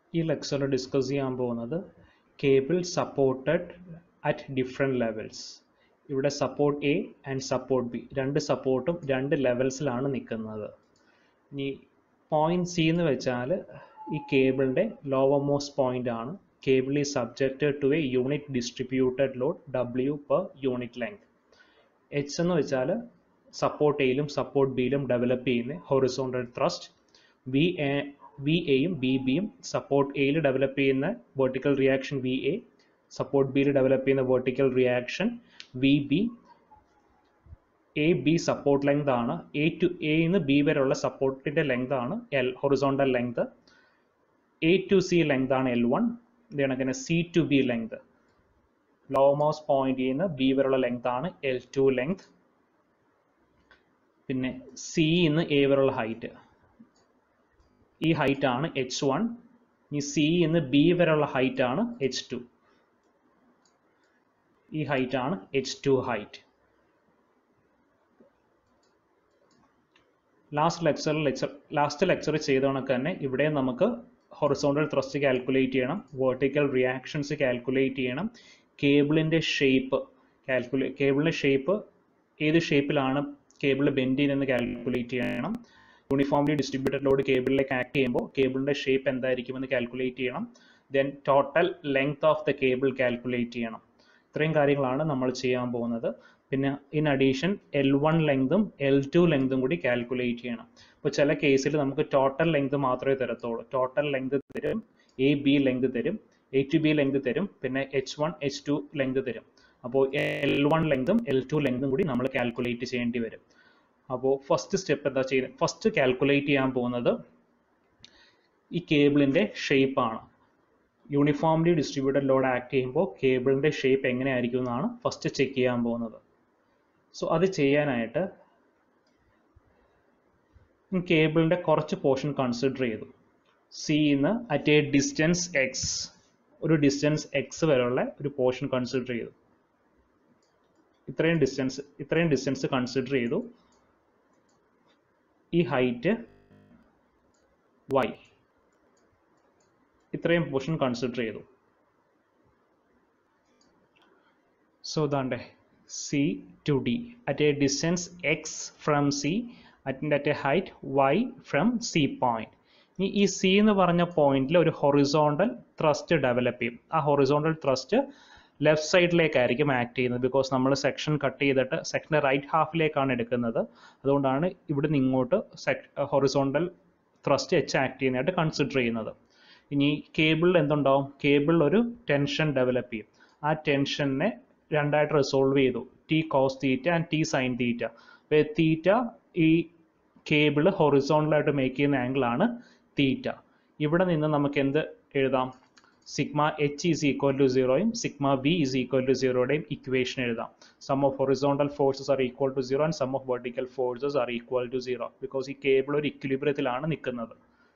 ഈ ലെക്ചറിൽ ഡിസ്കസ് ചെയ്യാൻ പോകുന്നത് cable supported at different levels ഇവിടെ support A and support B രണ്ട് സപ്പോർട്ടും രണ്ട് ലെവൽസിലാണ് നിൽക്കുന്നത് ഇനി പോയിന്റ് സി എന്ന് വെച്ചാൽ ഈ കേബിളിൻ്റെ ലോവർ മോസ്റ്റ് പോയിന്റ് ആണ് കേബിൾ ഈ subjected to a unit distributed load W per unit length H എന്ന് വെച്ചാൽ സപ്പോർട്ട് എയിലും സപ്പോർട്ട് ബിയിലും ഡെവലപ്പ് ചെയ്യുന്ന horizontal thrust V A V എയും ബി ബിയും സപ്പോർട്ട് എയിൽ ഡെവലപ്പ് ചെയ്യുന്ന vertical reaction V A support ബിയിൽ ഡെവലപ്പ് ചെയ്യുന്ന vertical reaction V B A B support length ആണ് എ ടു എന്ന് ബി വരെയുള്ള സപ്പോർട്ടിൻ്റെ ലെങ്ത് ആണ് L horizontal length A to C length ആണ് എൽ വൺ ഇത് കണക്കിന് C to B length lowmost point ചെയ്യുന്ന ബി വരെയുള്ള ലെങ്ത് ആണ് എൽ ടു ലെങ്ത് പിന്നെ സി ഇന്ന് എ വരെയുള്ള ഹൈറ്റ് ഈ ഹൈറ്റ് ആണ് എച്ച് വൺ ഈ സി ഇന്ന് ബി വരെയുള്ള ഹൈറ്റ് ആണ് എച്ച് ടു ഈ ഹൈറ്റ് ആണ് എച്ച് ടു ഹൈറ്റ് ലാസ്റ്റ് ലെക്ചറിൽ ലെക്ചർ ലാസ്റ്റ് ലെക്ചർ ചെയ്ത കണക്ക് തന്നെ ഇവിടെ നമുക്ക് ഹൊറിസോണ്ടൽ ത്രസ്റ്റ് കാൽക്കുലേറ്റ് ചെയ്യണം വെർട്ടിക്കൽ റിയാക്ഷൻസ് കാൽക്കുലേറ്റ് ചെയ്യണം കേബിളിൻ്റെ ഷേപ്പ് കാൽക്കുലേ കേബിളിൻ്റെ ഷേപ്പ് ഏത് ഷേപ്പിലാണ് കേബിൾ ബെൻഡ് ചെയ്യുന്നതെന്ന് കാൽക്കുലേറ്റ് ചെയ്യണം യൂണിഫോംലി ഡിസ്ട്രിബ്യൂട്ടഡ് ലോഡ് കേബിളിലേക്ക് ആക്ട് ചെയ്യുമ്പോൾ കേബിളിൻ്റെ ഷേപ്പ് എന്തായിരിക്കുമെന്ന് കാൽക്കുലേറ്റ് ചെയ്യണം then total length of the cable calculate ചെയ്യണം ഇത്രയും കാര്യങ്ങളാണ് നമ്മൾ ചെയ്യാൻ പോകുന്നത് പിന്നെ ഇൻ അഡീഷൻ എൽ വൺ ലെങ്തും എൽ ടു ലെങ്തും കൂടി കാൽക്കുലേറ്റ് ചെയ്യണം ഇപ്പോൾ ചില കേസിൽ നമുക്ക് ടോട്ടൽ ലെങ്ത് മാത്രമേ തരത്തുള്ളൂ ടോട്ടൽ ലെങ്ത് തരും എ ബി ലെങ്ത് തരും എ ടു ബി ലെങ്ത് തരും പിന്നെ H one H two length തരും അപ്പോൾ എൽ വൺ ലെങ്തും എൽ ടു ലെങ്തും കൂടി നമ്മൾ കാൽക്കുലേറ്റ് ചെയ്യേണ്ടി വരും അപ്പോൾ ഫസ്റ്റ് സ്റ്റെപ്പ് എന്താ ചെയ്യുന്നത് ഫസ്റ്റ് കാൽക്കുലേറ്റ് ചെയ്യാൻ പോകുന്നത് ഈ കേബിളിൻ്റെ ഷേപ്പാണ് യൂണിഫോംലി ഡിസ്ട്രിബ്യൂട്ടഡ് ലോഡ് ആക്ട് ചെയ്യുമ്പോൾ കേബിളിൻ്റെ ഷേപ്പ് എങ്ങനെയായിരിക്കും എന്നാണ് ഫസ്റ്റ് ചെക്ക് ചെയ്യാൻ പോകുന്നത് സോ അത് ചെയ്യാനായിട്ട് കേബിളിൻ്റെ കുറച്ച് പോർഷൻ കൺസിഡർ ചെയ്തു സിന്ന് അറ്റ് എ ഡിസ്റ്റൻസ് എക്സ് ഒരു ഡിസ്റ്റൻസ് എക്സ് വരെയുള്ള ഒരു പോർഷൻ കൺസിഡർ ചെയ്തു ഇത്രയും ഡിസ്റ്റൻസ് ഇത്രയും ഡിസ്റ്റൻസ് കൺസിഡർ ചെയ്തു ഈ ഹൈറ്റ് വൈ ഇത്രയും പോർഷൻ കൺസിഡർ ചെയ്തു സോ ദാണ്ടെ C to D at a distance X from C at at a height Y from C point ഇനി ഈ സി എന്ന് പറഞ്ഞ പോയിന്റിൽ ഒരു ഹൊറിസോണ്ടൽ ത്രസ്റ്റ് ഡെവലപ്പ് ചെയ്യും ആ ഹൊറിസോണ്ടൽ ത്രസ്റ്റ് ലെഫ്റ്റ് സൈഡിലേക്കായിരിക്കും ആക്ട് ചെയ്യുന്നത് ബിക്കോസ് നമ്മൾ സെക്ഷൻ കട്ട് ചെയ്തിട്ട് സെക്ഷൻ്റെ റൈറ്റ് ഹാഫിലേക്കാണ് എടുക്കുന്നത് അതുകൊണ്ടാണ് ഇവിടുന്ന് ഇങ്ങോട്ട് sec horizontal thrust H act ചെയ്യുന്നതായിട്ട് കൺസിഡർ ചെയ്യുന്നത് ഇനി കേബിളിൽ എന്തുണ്ടാവും കേബിളിൽ ഒരു ടെൻഷൻ ഡെവലപ്പ് ചെയ്യും ആ ടെൻഷനെ രണ്ടായിട്ട് റിസോൾവ് ചെയ്തു T cos theta and T sine theta theta ഈ കേബിള് ഹൊറിസോണ്ടലായിട്ട് മേക്ക് ചെയ്യുന്ന ആംഗിളാണ് തീറ്റ ഇവിടെ നിന്ന് നമുക്ക് എന്ത് എഴുതാം sigma H is equal to സീറോയും sigma V is equal to സീറോയുടെയും ഇക്വേഷൻ എഴുതാം sum of horizontal forces are equal to zero and sum of vertical forces are equal to zero because ഈ കേബിൾ ഒരു ഇക്വിലിബ്രിയത്തിലാണ് നിൽക്കുന്നത്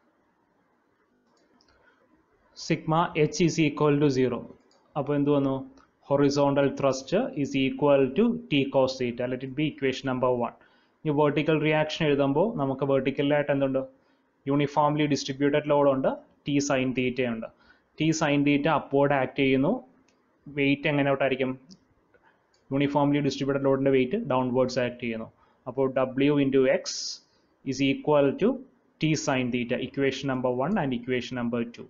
sigma H is equal to zero അപ്പോൾ എന്ത് വന്നു horizontal thrust is equal to T cos theta let it be equation number one ഈ vertical reaction എഴുതുമ്പോൾ നമുക്ക് വെർട്ടിക്കലായിട്ട് എന്തുണ്ട് യൂണിഫോംലി ഡിസ്ട്രിബ്യൂട്ടഡ് ലോഡ് ഉണ്ട് ടി സൈൻ തീറ്റ ഉണ്ട് T sine theta upward act ചെയ്യുന്നു വെയിറ്റ് എങ്ങനെയോട്ടായിരിക്കും യൂണിഫോംലി ഡിസ്ട്രിബ്യൂട്ടഡ് ലോഡിൻ്റെ വെയിറ്റ് ഡൗൺവേർഡ്സ് ആക്ട് ചെയ്യുന്നു അപ്പോൾ W into X is equal to T sine theta equation number one and equation number two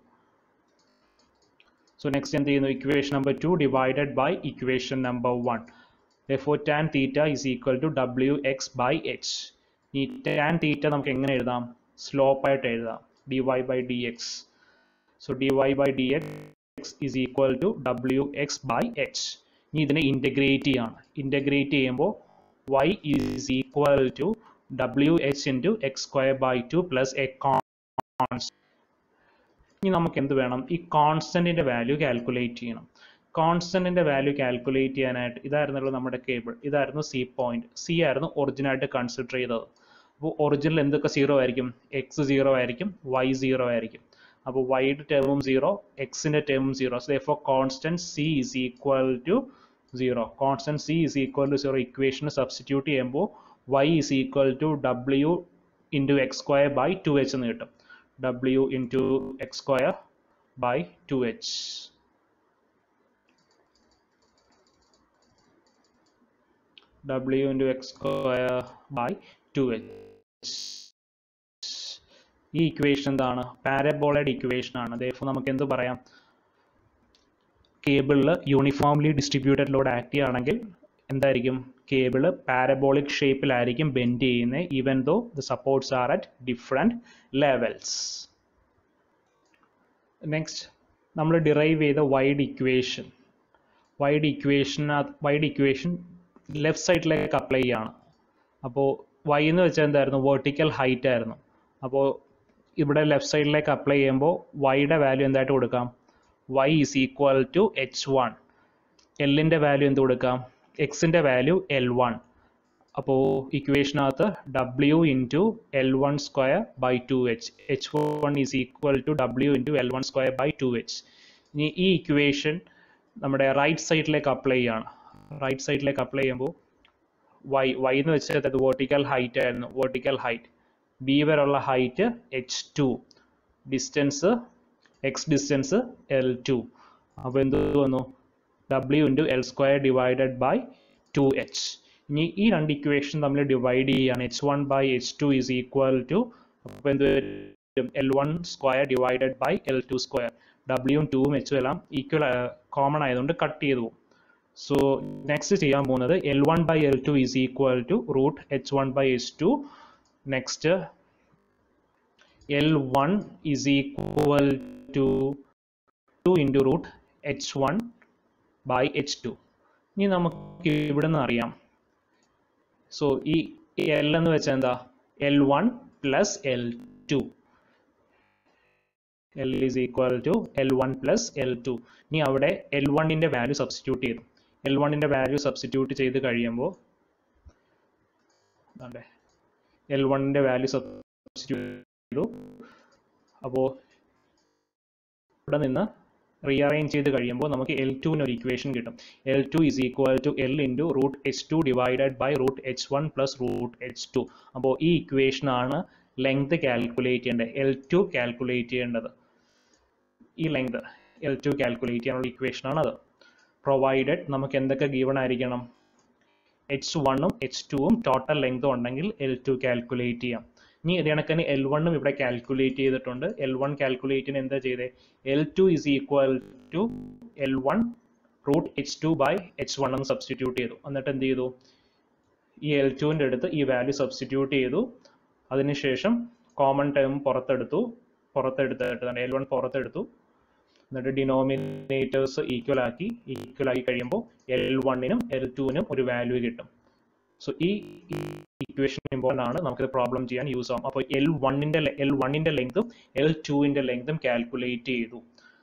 So next എന്ത് ചെയ്യുന്നു equation number two divided by equation number one therefore tan theta is equal to wx by h ഈ tan theta നമുക്ക് എങ്ങനെ എഴുതാം slope ആയിട്ട് എഴുതാം dy by dx so dy by dx is equal to wx by h ഇനി ഇതിനെ integrate ചെയ്യാണ് integrate ചെയ്യുമ്പോൾ y is equal to wh into x square by 2 plus a constant ഇനി നമുക്ക് എന്ത് വേണം ഈ കോൺസ്റ്റന്റിന്റെ വാല്യൂ കാൽക്കുലേറ്റ് ചെയ്യണം കോൺസ്റ്റന്റിന്റെ വാല്യൂ കാൽക്കുലേറ്റ് ചെയ്യാനായിട്ട് ഇതായിരുന്നല്ലോ നമ്മുടെ കേബിൾ ഇതായിരുന്നു സി പോയിന്റ് സി ആയിരുന്നു ഒറിജിനായിട്ട് കൺസിഡർ ചെയ്തത് അപ്പോൾ ഒറിജിനൽ എന്തൊക്കെ സീറോ ആയിരിക്കും എക്സ് സീറോ ആയിരിക്കും വൈ സീറോ ആയിരിക്കും അപ്പോൾ വൈയുടെ ടേമും സീറോ എക്സിന്റെ ടേമും zero so for constant C is equal to zero constant C is equal to zero ഇക്വേഷന് സബ്സ്റ്റിറ്റ്യൂട്ട് ചെയ്യുമ്പോൾ Y is equal to W into X square by two H എന്ന് കിട്ടും W into X square by 2h w into x square by 2h ഈ equation എന്താണ് പാരബോളയുടെ equation ആണ് അതേപോലെ നമുക്ക് എന്ത് പറയാം കേബിളിൽ യൂണിഫോംലി ഡിസ്ട്രിബ്യൂട്ടഡ് ലോഡ് ആക്ട് ചെയ്യുകയാണെങ്കിൽ എന്തായിരിക്കും കേബിള് പാരബോളിക് ഷേപ്പിലായിരിക്കും ബെൻഡ് ചെയ്യുന്നത് even though the supports are at different levels next നമ്മൾ ഡിറൈവ് ചെയ്ത wide equation wide equation wide equation left സൈഡിലേക്ക് അപ്ലൈ ചെയ്യാണ് അപ്പോൾ വൈ എന്ന് വെച്ചാൽ എന്തായിരുന്നു വെർട്ടിക്കൽ ഹൈറ്റ് ആയിരുന്നു അപ്പോൾ ഇവിടെ ലെഫ്റ്റ് സൈഡിലേക്ക് അപ്ലൈ ചെയ്യുമ്പോൾ വൈയുടെ വാല്യൂ എന്തായിട്ട് കൊടുക്കാം Y is equal to H one എല്ലിൻ്റെ വാല്യൂ എന്ത് കൊടുക്കാം എക്സിൻ്റെ വാല്യൂ എൽ വൺ അപ്പോൾ ഇക്വേഷനകത്ത് W into L one square by two H H one is equal to W into L one square by two H ഇനി ഈ equation നമ്മുടെ right സൈഡിലേക്ക് അപ്ലൈ ചെയ്യാണ് റൈറ്റ് സൈഡിലേക്ക് അപ്ലൈ ചെയ്യുമ്പോൾ വൈ വൈ എന്ന് വെച്ചാൽ അത് വെർട്ടിക്കൽ ഹൈറ്റ് ആയിരുന്നു വെർട്ടിക്കൽ ഹൈറ്റ് ബി വരെയുള്ള height H two distance X distance L two അപ്പോൾ എന്ത് വന്നു W into L square divided by two H ഇനി ഈ രണ്ട് ഇക്വേഷൻ തമ്മിൽ ഡിവൈഡ് ചെയ്യുകയാണ് H one by H two is equal to അപ്പോൾ എന്ത് വരും L one square divided by L two square ഡബ്ല്യുവും ടൂവും എച്ചും എല്ലാം ഈക്വൽ കോമൺ ആയതുകൊണ്ട് കട്ട് ചെയ്തു പോകും സോ നെക്സ്റ്റ് ചെയ്യാൻ പോകുന്നത് L one by L two is equal to root H one by H two next L one is equal to two into root H one by H two ഇനി നമുക്ക് ഇവിടെ നിന്ന് അറിയാം so ഈ L എന്ന് വെച്ചാൽ എന്താ L one plus L two L is equal to L one plus L two ഇനി അവിടെ എൽ വണ്ണിൻ്റെ വാല്യൂ സബ്സ്റ്റിറ്റ്യൂട്ട് ചെയ്തു എൽ വണ്ണിൻ്റെ വാല്യൂ സബ്സ്റ്റിറ്റ്യൂട്ട് ചെയ്ത് കഴിയുമ്പോൾ അതെ എൽ വണ്ണിൻ്റെ വാല്യൂ സബ്സ്റ്റിറ്റ്യൂട്ട് ചെയ്തു അപ്പോൾ ഇവിടെ നിന്ന് റീഅറേഞ്ച് ചെയ്ത് കഴിയുമ്പോൾ നമുക്ക് എൽ ടുവിന് ഒരു ഇക്വേഷൻ കിട്ടും L two is equal to L into root H two divided by root H one plus root H two അപ്പോൾ ഈ ഇക്വേഷനാണ് ലെങ്ത് കാൽക്കുലേറ്റ് ചെയ്യേണ്ടത് എൽ ടു കാൽക്കുലേറ്റ് ചെയ്യേണ്ടത് ഈ ലെങ്ത് എൽ ടു കാൽക്കുലേറ്റ് ചെയ്യാനുള്ള ഇക്വേഷനാണ് അത് പ്രൊവൈഡഡ് നമുക്ക് എന്തൊക്കെ ഗീവൺ ആയിരിക്കണം എച്ച് വണ്ണും എച്ച് ടുവും ടോട്ടൽ ലെങ്തും ഉണ്ടെങ്കിൽ എൽ ടു കാൽക്കുലേറ്റ് ചെയ്യാം ഇനി ഇത് കണക്കിന് എൽ വണ്ണും ഇവിടെ കാൽക്കുലേറ്റ് ചെയ്തിട്ടുണ്ട് എൽ വൺ കാൽക്കുലേറ്റിന് എന്താ ചെയ്തത് L two is equal to L one root H two by H one എന്ന് സബ്സ്റ്റിറ്റ്യൂട്ട് ചെയ്തു എന്നിട്ട് എന്ത് ചെയ്തു ഈ എൽ ടുവിൻ്റെ അടുത്ത് ഈ വാല്യൂ സബ്സ്റ്റിറ്റ്യൂട്ട് ചെയ്തു അതിനുശേഷം കോമൺ ടേം പുറത്തെടുത്തു പുറത്തെടുത്തിട്ട് എൽ വൺ പുറത്തെടുത്തു എന്നിട്ട് ഡിനോമിനേറ്റേഴ്സ് ഈക്വൽ ആക്കി ഈക്വൽ ആക്കി കഴിയുമ്പോൾ എൽ വണ്ണിനും എൽ ടുവിനും ഒരു വാല്യൂ കിട്ടും സോ ഈ ഇക്വേഷൻ ഇമ്പോർട്ടൻ്റ് ആണ് നമുക്കിത് പ്രോബ്ലം ചെയ്യാൻ യൂസ് ആവും അപ്പോൾ എൽ വണ്ണിൻ്റെ എൽ വണ്ണിൻ്റെ ലെങ്തും എൽ ടുവിൻ്റെ ലെങ്തും കാൽക്കുലേറ്റ് ചെയ്തു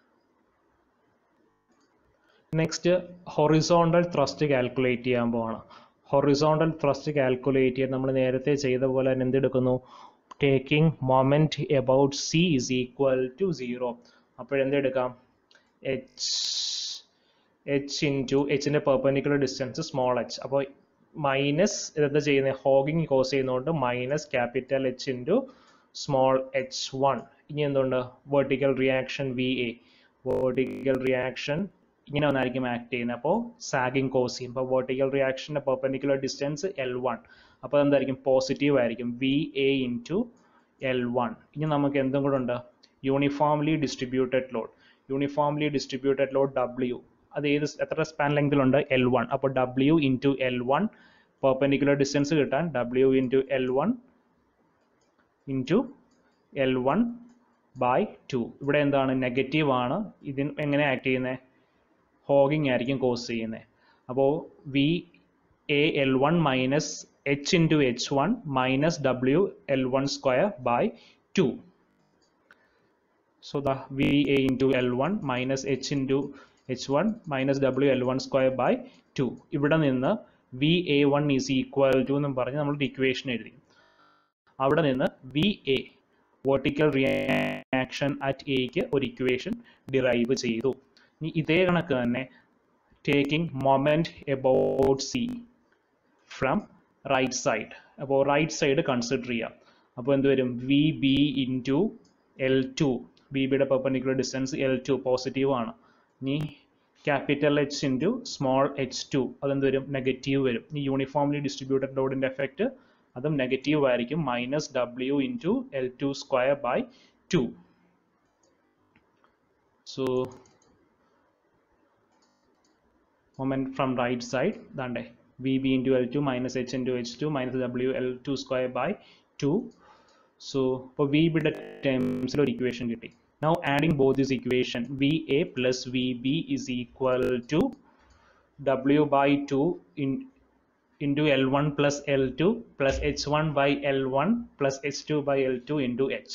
നെക്സ്റ്റ് ഹൊറിസോണ്ടൽ ത്രസ്റ്റ് കാൽക്കുലേറ്റ് ചെയ്യാൻ പോവാണ് ഹൊറിസോണ്ടൽ ത്രസ്റ്റ് കാൽക്കുലേറ്റ് ചെയ്യാൻ നമ്മൾ നേരത്തെ ചെയ്ത പോലെ തന്നെ എന്തെടുക്കുന്നു taking moment about C is equal to zero അപ്പോഴെന്തെടുക്കാം എച്ച് എച്ച് ഇൻറ്റു എച്ചിൻ്റെ പെർപ്പൻഡിക്കുലർ ഡിസ്റ്റൻസ് സ്മോൾ എച്ച് അപ്പോൾ മൈനസ് ഇതെന്താ ചെയ്യുന്നത് ഹോഗിങ് കോസ് ചെയ്യുന്നതുകൊണ്ട് minus capital H into small H one ഇനി എന്തുണ്ട് vertical reaction V A vertical reaction ഇങ്ങനെ ഒന്നായിരിക്കും ആക്ട് ചെയ്യുന്നത് അപ്പോൾ സാഗിങ് കോസ് ചെയ്യും അപ്പോൾ വെർട്ടിക്കൽ റിയാക്ഷൻ്റെ പെർപ്പൻഡിക്കുലർ ഡിസ്റ്റൻസ് എൽ വൺ അപ്പോൾ എന്തായിരിക്കും പോസിറ്റീവ് ആയിരിക്കും V A into L one ഇനി നമുക്ക് എന്തും കൂടെ ഉണ്ട് uniformly distributed load uniformly distributed load W അത് ഏത് എത്ര സ്പാൻ ലെങ്തിലുണ്ട് എൽ വൺ അപ്പോൾ W into L one perpendicular distance കിട്ടാൻ W into L one into L one by two ഇവിടെ എന്താണ് നെഗറ്റീവ് ആണ് ഇതിന് എങ്ങനെ ആക്ട് ചെയ്യുന്നത് ഹോഗിങ് ആയിരിക്കും കോസ് ചെയ്യുന്നത് അപ്പോൾ V A L one minus H into H one minus W L one square by two so the VA into L1 minus H into H1 minus W L1 square by 2 ഇവിടെ നിന്ന് V A one is equal to എന്നും പറഞ്ഞ് നമ്മൾ equation എഴുതി അവിടെ നിന്ന് V A vertical reaction at എക്ക് ഒരു ഇക്വേഷൻ ഡിറൈവ് ചെയ്തു ഇനി ഇതേ കണക്ക് തന്നെ taking moment about C from right side അപ്പോൾ റൈറ്റ് സൈഡ് കൺസിഡർ ചെയ്യാം അപ്പോൾ എന്ത് വരും V B into L two B ബിയുടെ perpendicular distance L two positive ആണ് ഇനി capital H into small H two അതെന്ത് വരും നെഗറ്റീവ് വരും ഈ യൂണിഫോംലി ഡിസ്ട്രിബ്യൂട്ടഡ് ലോഡിൻ്റെ എഫക്റ്റ് അതും നെഗറ്റീവ് ആയിരിക്കും minus W into L two square by two so moment from right side ദാണ്ടേ V B into L two minus H into H two minus W L two square by two so ഇപ്പോൾ V ബിയുടെ ടേംസിൽ ഒരു equation കിട്ടി now adding both this equation va plus vb is equal to w by 2 in into L1 plus L2 plus H1 by L1 plus H2 by L2 into H.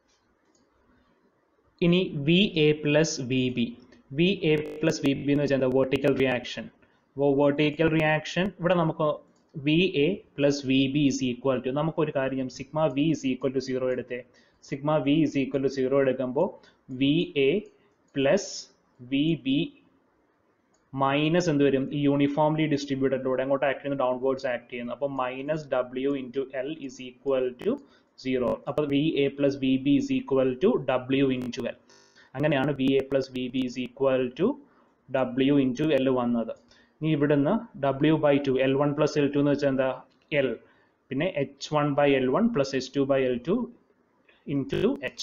ഇനി V A plus V B V A plus V B എന്ന് വെച്ചാൽ എന്താ vertical reaction അപ്പോൾ vertical reaction ഇവിടെ നമുക്ക് V A plus V B is equal to നമുക്കൊരു കാര്യം sigma V is equal to zero എടുത്തേ sigma V is equal to zero എടുക്കുമ്പോൾ V A plus V B minus എന്ത് വരും ഈ യൂണിഫോംലി ഡിസ്ട്രിബ്യൂട്ടഡിലൂടെ അങ്ങോട്ട് ആക്ട് ചെയ്യുന്നു ഡൗൺവേർഡ്സ് ആക്ട് ചെയ്യുന്നു അപ്പോൾ minus W into L is equal to zero അപ്പോൾ V A plus V B is equal to W into L അങ്ങനെയാണ് V A plus V B is equal to W into L വന്നത് ഇനി ഇവിടുന്ന് W by two L one plus L two എന്ന് വെച്ചാൽ എന്താ L പിന്നെ H one by L one plus H two by L two into H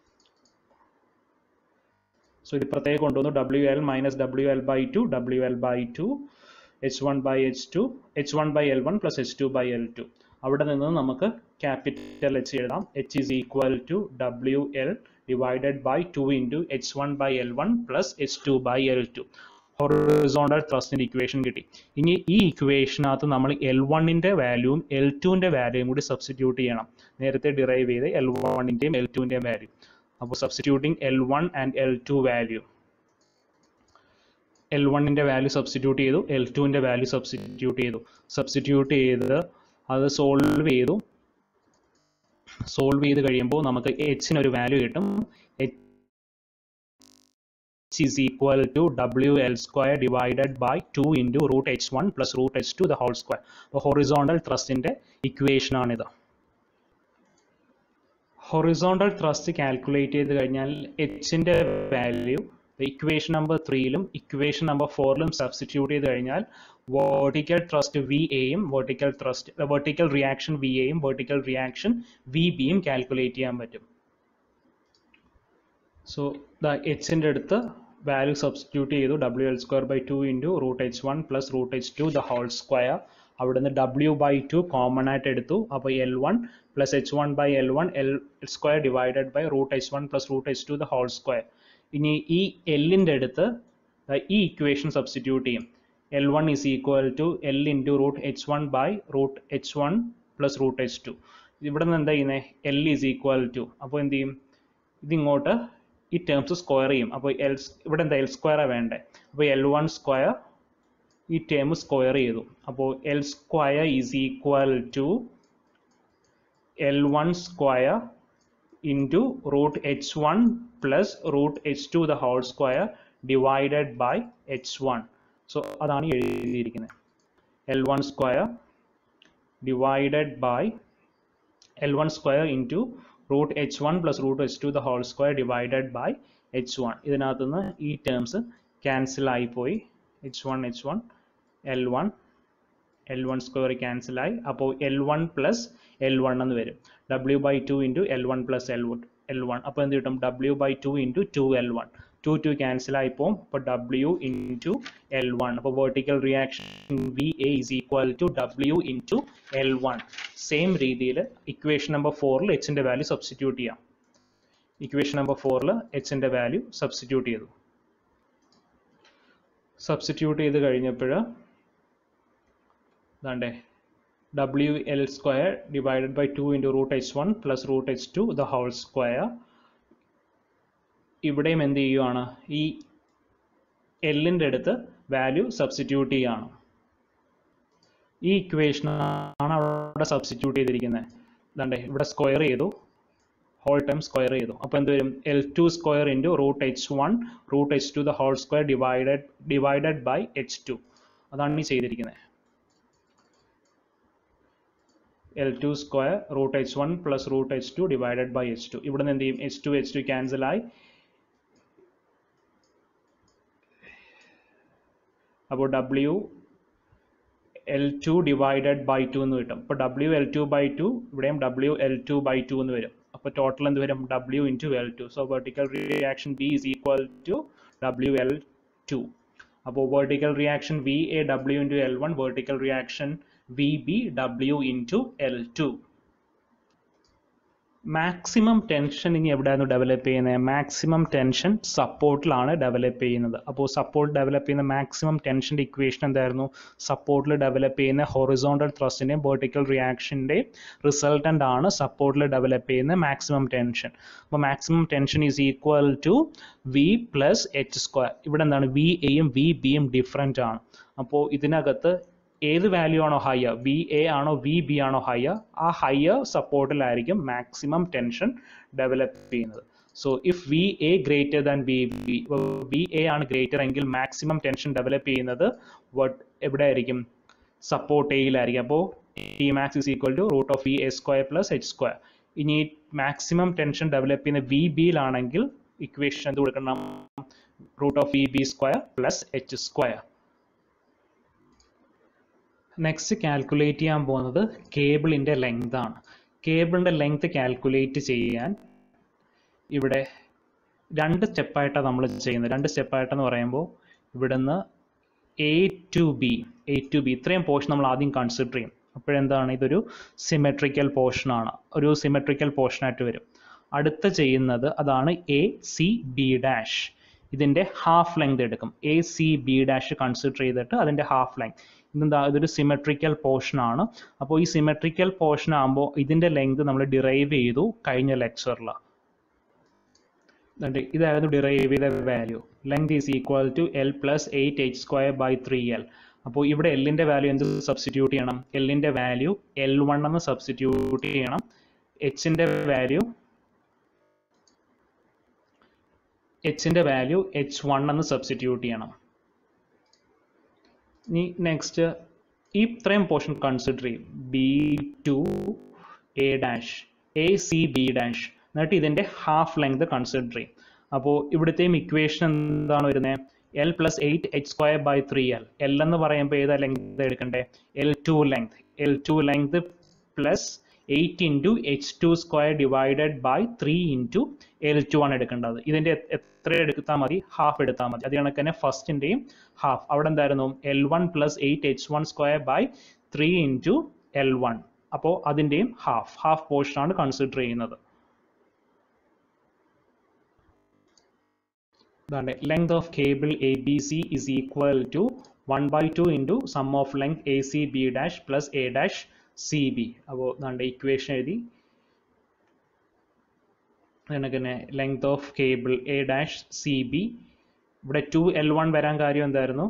so ഇത് പ്രത്യേകം കൊണ്ടുവന്നു W L minus W L by two W L by two H one by H two H one by L one plus H two by L two അവിടെ നിന്ന് നമുക്ക് capital H എഴുതാം H is equal to W L divided by two into H one by L one plus H two by L two horizontal ത്രസ്റ്റിൻ്റെ equation കിട്ടി ഇനി ഈ ഇക്വേഷനകത്ത് നമ്മൾ L വണ്ണിൻ്റെ വാല്യൂവും എൽ ടുവിൻ്റെ വാല്യൂവും കൂടി സബ്സ്റ്റിറ്റ്യൂട്ട് ചെയ്യണം നേരത്തെ ഡിറൈവ് ചെയ്ത് എൽ വണ്ണിൻ്റെയും എൽ ടുവിൻ്റെയും വാല്യൂ അപ്പോൾ substituting L one and L two value L വണ്ണിൻ്റെ വാല്യൂ സബ്സ്റ്റിറ്റ്യൂട്ട് ചെയ്തു എൽ ടുവിൻ്റെ വാല്യൂ സബ്സ്റ്റിറ്റ്യൂട്ട് ചെയ്തു സബ്സ്റ്റിറ്റ്യൂട്ട് ചെയ്ത് അത് സോൾവ് ചെയ്തു സോൾവ് ചെയ്ത് കഴിയുമ്പോൾ നമുക്ക് എച്ചിന് ഒരു വാല്യൂ കിട്ടും H is equal to WL square divided by 2 into root H1 plus root H2 the whole square. അപ്പോൾ ഹൊറിസോണ്ടൽ ത്രസ്റ്റിൻ്റെ ഇക്വേഷൻ ആണിത് ഹൊറിസോണ്ടൽ ത്രസ്റ്റ് കാൽക്കുലേറ്റ് ചെയ്ത് കഴിഞ്ഞാൽ എച്ചിൻ്റെ വാല്യൂ ഇക്വേഷൻ നമ്പർ ത്രീയിലും ഇക്വേഷൻ നമ്പർ ഫോറിലും സബ്സ്റ്റിറ്റ്യൂട്ട് ചെയ്ത് കഴിഞ്ഞാൽ വെർട്ടിക്കൽ ത്രസ്റ്റ് വി എയും vertical thrust vertical reaction V എയും വെർട്ടിക്കൽ റിയാക്ഷൻ വി ബിയും കാൽക്കുലേറ്റ് ചെയ്യാൻ പറ്റും സോ ദ എച്ചിൻ്റെ അടുത്ത് വാല്യൂ സബ്സ്റ്റിറ്റ്യൂട്ട് ചെയ്തു W L square by two into root H one plus root H two the whole square അവിടുന്ന് W by two common ആയിട്ട് എടുത്തു അപ്പോൾ L one plus H one by L one L square divided by root H one plus root H two the whole square ഇനി ഈ എല്ലിൻ്റെ അടുത്ത് ഈ equation substitute ചെയ്യും L one is equal to L into root H one by root H one plus root H two ഇവിടെ നിന്ന് എന്താ ചെയ്യുന്നത് എൽ ഈസ് ഈക്വൽ ടു അപ്പോൾ എന്ത് ചെയ്യും ഇതിങ്ങോട്ട് ഈ ടേംസ് സ്ക്വയർ ചെയ്യും അപ്പോൾ എൽ ഇവിടെ എന്താ എൽ സ്ക്വയറാണ് വേണ്ടേ അപ്പോൾ എൽ വൺ സ്ക്വയർ ഈ ടേം സ്ക്വയർ ചെയ്തു അപ്പോൾ L square is equal to L one square into root H one plus root H two the whole square divided by H one so അതാണ് എഴുതിയിരിക്കുന്നത് L one square divided by L one square into root H one plus root H two the whole square divided by H one ഇതിനകത്തുനിന്ന് ഈ terms cancel ആയിപ്പോയി H one H one L one L one square ക്യാൻസലായി അപ്പോൾ L one plus L one എന്ന് വരും W by two into L one plus L L one അപ്പോൾ എന്ത് കിട്ടും W by two into two L one two two cancel ആയി പോകും അപ്പോൾ ഡബ്ല്യു ഇൻറ്റു എൽ വൺ അപ്പോൾ vertical reaction V A is equal to W into L one same രീതിയിൽ equation number ഫോറിൽ എച്ചിൻ്റെ വാല്യൂ സബ്സ്റ്റിറ്റ്യൂട്ട് ചെയ്യാം ഇക്വേഷൻ നമ്പർ ഫോറിൽ എച്ചിൻ്റെ വാല്യൂ സബ്സ്റ്റിറ്റ്യൂട്ട് ചെയ്തു സബ്സ്റ്റിറ്റ്യൂട്ട് ചെയ്ത് കഴിഞ്ഞപ്പോൾ ഇതാണ്ടേ W L square divided by two into root H one plus root H two the whole square ഇവിടെയും എന്ത് ചെയ്യുകയാണ് ഈ എല്ലിൻ്റെ അടുത്ത് വാല്യൂ സബ്സ്റ്റിറ്റ്യൂട്ട് ചെയ്യുകയാണ് ഈ ഇക്വേഷനാണ് അവിടെ സബ്സ്റ്റിറ്റ്യൂട്ട് ചെയ്തിരിക്കുന്നത് ഇതാണ്ടേ ഇവിടെ സ്ക്വയർ ചെയ്തു ഹോൾ ടൈം സ്ക്വയർ ചെയ്തു അപ്പോൾ എന്ത് വരും L two square into root H one root H two the whole square divided divided by H two അതാണ് ഈ ചെയ്തിരിക്കുന്നത് L two square root H one plus root H two divided by H two ഇവിടെ നിന്ന് എന്ത് ചെയ്യും H two H two cancel ആയി അപ്പോൾ W L two divided by two എന്ന് കിട്ടും അപ്പോൾ W L two by two ഇവിടെയും W L two by two എന്ന് വരും അപ്പോൾ ടോട്ടൽ എന്ത് വരും W into L two so vertical reaction B is equal to W L two അപ്പോൾ vertical reaction V A W into L one vertical reaction V B W into L two maximum tension ഇനി എവിടെയായിരുന്നു develop ചെയ്യുന്നത് maximum tension സപ്പോർട്ടിലാണ് develop ചെയ്യുന്നത് അപ്പോൾ support develop ചെയ്യുന്ന maximum ടെൻഷൻ്റെ equation എന്തായിരുന്നു സപ്പോർട്ടിൽ ഡെവലപ്പ് ചെയ്യുന്ന ഹൊറിസോണ്ടൽ ത്രസ്റ്റിൻ്റെയും വെർട്ടിക്കൽ റിയാക്ഷൻ്റെയും റിസൾട്ടൻ്റ് ആണ് സപ്പോർട്ടിൽ ഡെവലപ്പ് ചെയ്യുന്ന മാക്സിമം ടെൻഷൻ അപ്പോൾ maximum tension is equal to V plus H square ഇവിടെ എന്താണ് വി എയും വി ബിയും ഡിഫറെൻ്റ് ആണ് അപ്പോൾ ഇതിനകത്ത് ഏത് വാല്യൂ ആണോ ഹയർ വി എ ആണോ വി ബി ആണോ ഹയർ ആ ഹയർ സപ്പോർട്ടിലായിരിക്കും മാക്സിമം ടെൻഷൻ ഡെവലപ്പ് ചെയ്യുന്നത് so if V A greater than V B V A ആണ് ഗ്രേറ്റർ എങ്കിൽ മാക്സിമം ടെൻഷൻ ഡെവലപ്പ് ചെയ്യുന്നത് വട്ട് എവിടെ ആയിരിക്കും സപ്പോർട്ട് എയിലായിരിക്കും അപ്പോൾ T max is equal to root of V A square plus H square ഇനി maximum tension develop ചെയ്യുന്ന V ബിയിലാണെങ്കിൽ ഇക്വേഷൻ എന്ത് കൊടുക്കണം root of V B square plus H square next calculate ചെയ്യാൻ പോകുന്നത് കേബിളിൻ്റെ ലെങ്ത് ആണ് കേബിളിൻ്റെ ലെങ്ത് കാൽക്കുലേറ്റ് ചെയ്യാൻ ഇവിടെ രണ്ട് സ്റ്റെപ്പായിട്ടാണ് നമ്മൾ ചെയ്യുന്നത് രണ്ട് സ്റ്റെപ്പായിട്ടെന്ന് പറയുമ്പോൾ ഇവിടുന്ന് A to B A to B ഇത്രയും പോർഷൻ നമ്മൾ ആദ്യം കൺസിഡർ ചെയ്യും അപ്പോഴെന്താണ് ഇതൊരു സിമെട്രിക്കൽ പോർഷനാണ് ഒരു സിമെട്രിക്കൽ പോർഷനായിട്ട് വരും അടുത്ത ചെയ്യുന്നത് അതാണ് എ സി ബി ഡാഷ് ഇതിൻ്റെ ഹാഫ് ലെങ്ത് എടുക്കും A C B dash consider ചെയ്തിട്ട് അതിൻ്റെ ഹാഫ് ലെങ്ത് ഇതെന്താ ഇതൊരു സിമെട്രിക്കൽ പോർഷൻ ആണ് അപ്പോൾ ഈ സിമെട്രിക്കൽ പോർഷൻ ആകുമ്പോൾ ഇതിൻ്റെ ലെങ്ത് നമ്മൾ ഡിറൈവ് ചെയ്തു കഴിഞ്ഞ ലെക്ചറിൽ ഇതായിരുന്നു ഡിറൈവ് ചെയ്ത value length is equal to L plus eight H square by three L അപ്പോൾ ഇവിടെ എല്ലിൻ്റെ വാല്യൂ എന്ത് സബ്സ്റ്റിറ്റ്യൂട്ട് ചെയ്യണം എല്ലിൻ്റെ വാല്യൂ എൽ വൺ എന്ന് സബ്സ്റ്റിറ്റ്യൂട്ട് ചെയ്യണം എച്ചിൻ്റെ വാല്യൂ എച്ചിൻ്റെ വാല്യൂ എച്ച് വൺ എന്ന് സബ്സ്റ്റിറ്റ്യൂട്ട് ചെയ്യണം ഇനി നെക്സ്റ്റ് ഈ ഇത്രയും പോർഷൻ കൺസിഡർ ചെയ്യും B to A dash A C B dash എന്നിട്ട് ഇതിൻ്റെ ഹാഫ് ലെങ്ത് കൺസിഡർ ചെയ്യും അപ്പോൾ ഇവിടുത്തെയും ഇക്വേഷൻ എന്താണ് വരുന്നത് L plus eight H square by three L L എന്ന് പറയുമ്പോൾ ഏതാ ലെങ്ത് എടുക്കണ്ടേ L two length L two length plus eight into H two square divided by three into L two ആണ് എടുക്കേണ്ടത് ഇതിൻ്റെ എത്ര എടുത്താൽ മതി ഹാഫ് എടുത്താൽ മതി അത് കണക്ക് തന്നെ ഫസ്റ്റിൻ്റെയും ഹാഫ് അവിടെ എന്തായിരുന്നു L one plus eight H one square by three into L one അപ്പോൾ അതിൻ്റെയും ഹാഫ് ഹാഫ് പോർഷൻ ആണ് കൺസിഡർ ചെയ്യുന്നത് ഇതാണ് length of cable A B C is equal to one by two into sum of length A C B dash plus A dash C B അപ്പോൾ ഇതാണ്ട് equation എഴുതി കണക്കിന് length of cable A dash C B ഇവിടെ two L one വരാൻ കാര്യം എന്തായിരുന്നു